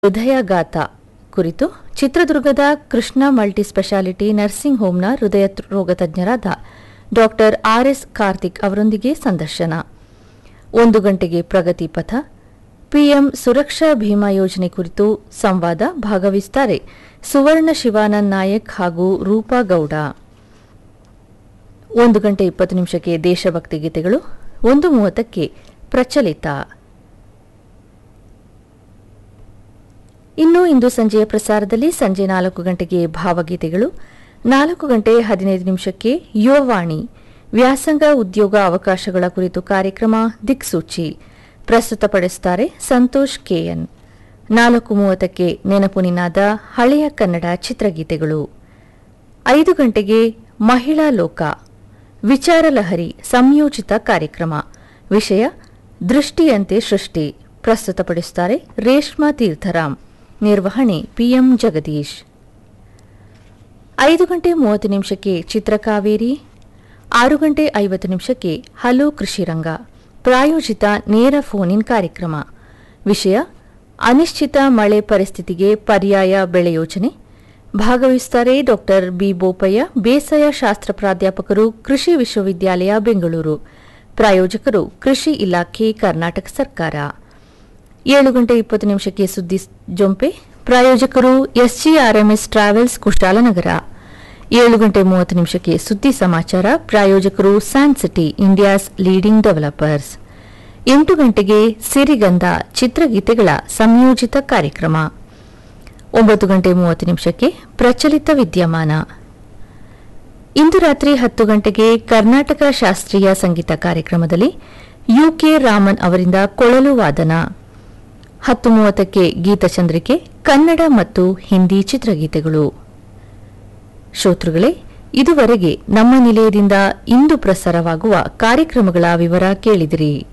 ಹೃದಯಘಾತ ಕುರಿತು ಚಿತ್ರದುರ್ಗದ Krishna multi speciality nursing ಹೋಂನ ಹೃದಯ ತ್- ರೋಗ ತಜ್ಞರಾದ ಡಾಕ್ಟರ್ ಆರ್ಎಸ್ ಕಾರ್ತಿಕ್ ಅವರೊಂದಿಗೆ ಸಂದರ್ಶನ ಒಂದು ಗಂಟೆಗೆ ಪ್ರಗತಿ ಪಥ ಪಿಎಂ ಸುರಕ್ಷಾ ಭೀಮಾ ಯೋಜನೆ ಕುರಿತು ಸಂವಾದ ಭಾಗವಹಿಸುತ್ತಾರೆ ಸುವರ್ಣ ಶಿವಾನಂದ್ ನಾಯಕ್ ಹಾಗೂ ರೂಪಾ ಗೌಡ ಒಂದು ಗಂಟೆ ಇಪ್ಪತ್ತು ನಿಮಿಷಕ್ಕೆ ದೇಶಭಕ್ತಿ ಗೀತೆಗಳು ಒಂದು ಮೂವತ್ತಕ್ಕೆ ಪ್ರಚಲಿತ ಇನ್ನು ಇಂದು ಸಂಜೆಯ ಪ್ರಸಾರದಲ್ಲಿ ಸಂಜೆ ನಾಲ್ಕು ಗಂಟೆಗೆ ಭಾವಗೀತೆಗಳು ನಾಲ್ಕು ಗಂಟೆ ಹದಿನೈದು ನಿಮಿಷಕ್ಕೆ ಯುವವಾಣಿ ವ್ಯಾಸಂಗ ಉದ್ಯೋಗ ಅವಕಾಶಗಳ ಕುರಿತು ಕಾರ್ಯಕ್ರಮ ದಿಕ್ಸೂಚಿ ಪ್ರಸ್ತುತಪಡಿಸುತ್ತಾರೆ ಸಂತೋಷ್ ಕೆಎನ್ ನಾಲ್ಕು ಮೂವತ್ತಕ್ಕೆ ನೆನಪು ನಿನಾದ ಹಳೆಯ ಕನ್ನಡ ಚಿತ್ರಗೀತೆಗಳು ಐದು ಗಂಟೆಗೆ ಮಹಿಳಾ ಲೋಕ ವಿಚಾರ ಲಹರಿ ಸಂಯೋಜಿತ ಕಾರ್ಯಕ್ರಮ ವಿಷಯ ದೃಷ್ಟಿಯಂತೆ ಸೃಷ್ಟಿ ಪ್ರಸ್ತುತಪಡಿಸುತ್ತಾರೆ ರೇಷ್ಮಾ ತೀರ್ಥರಾಮ್ ನಿರ್ವಹಣೆ ಪಿಎಂ ಜಗದೀಶ್ ಐದು ಗಂಟೆ ಮೂವತ್ತು ನಿಮಿಷಕ್ಕೆ ಚಿತ್ರಕಾವೇರಿ ಆರು ಗಂಟೆ ಐವತ್ತು ನಿಮಿಷಕ್ಕೆ ಹಲೋ ಕೃಷಿರಂಗ ಪ್ರಾಯೋಜಿತ ನೇರ ಫೋನ್ ಇನ್ ಕಾರ್ಯಕ್ರಮ ವಿಷಯ ಅನಿಶ್ಚಿತ ಮಳೆ ಪರಿಸ್ಥಿತಿಗೆ ಪರ್ಯಾಯ ಬೆಳೆ ಯೋಜನೆ ಭಾಗವಹಿಸುತ್ತಾರೆ ಡಾಕ್ಟರ್ ಬಿ ಬೋಪಯ್ಯ ಬೇಸಾಯ ಶಾಸ್ತ್ರ ಪ್ರಾಧ್ಯಾಪಕರು ಕೃಷಿ ವಿಶ್ವವಿದ್ಯಾಲಯ ಬೆಂಗಳೂರು ಪ್ರಾಯೋಜಕರು ಕೃಷಿ ಇಲಾಖೆ ಕರ್ನಾಟಕ ಸರ್ಕಾರ ಏಳು ಗಂಟೆ ಇಪ್ಪತ್ತು ನಿಮಿಷಕ್ಕೆ ಸುದ್ದಿ ಸ್- ಜೊಂಪೆ ಪ್ರಾಯೋಜಕರು ಎಸ್ಜಿಆರ್ಎಂಎಸ್ ಟ್ರಾವೆಲ್ಸ್ ಕುಶಾಲನಗರ ಏಳು ಗಂಟೆ ಮೂವತ್ತು ನಿಮಿಷಕ್ಕೆ ಸುದ್ದಿ ಸಮಾಚಾರ ಪ್ರಾಯೋಜಕರು San City India's leading developers ಎಂಟು ಗಂಟೆಗೆ ಸಿರಿಗಂಧ ಚಿತ್ರಗೀತೆಗಳ ಸಂಯೋಜಿತ ಕಾರ್ಯಕ್ರಮ ಒಂಬತ್ತು ಗಂಟೆ ಮೂವತ್ತು ನಿಮಿಷಕ್ಕೆ ಪ್ರಚಲಿತ ವಿದ್ಯಮಾನ ಇಂದು ರಾತ್ರಿ ಹತ್ತು ಗಂಟೆಗೆ ಕರ್ನಾಟಕ ಶಾಸ್ತ್ರೀಯ ಸಂಗೀತ ಕಾರ್ಯಕ್ರಮದಲ್ಲಿ ಯುಕೆ ರಾಮನ್ ಅವರಿಂದ ಕೊಳಲು ವಾದನ ಹತ್ತು ಮೂವತ್ತಕ್ಕೆ ಗೀತಚಂದ್ರಿಕೆ ಕನ್ನಡ ಮತ್ತು ಹಿಂದಿ ಚಿತ್ರಗೀತೆಗಳು ಶ್ರೋತೃಗಳೇ ಇದುವರೆಗೆ ನಮ್ಮ ನಿಲಯದಿಂದ ಇಂದು ಪ್ರಸಾರವಾಗುವ ಕಾರ್ಯಕ್ರಮಗಳ ವಿವರ ಕೇಳಿದಿರಿ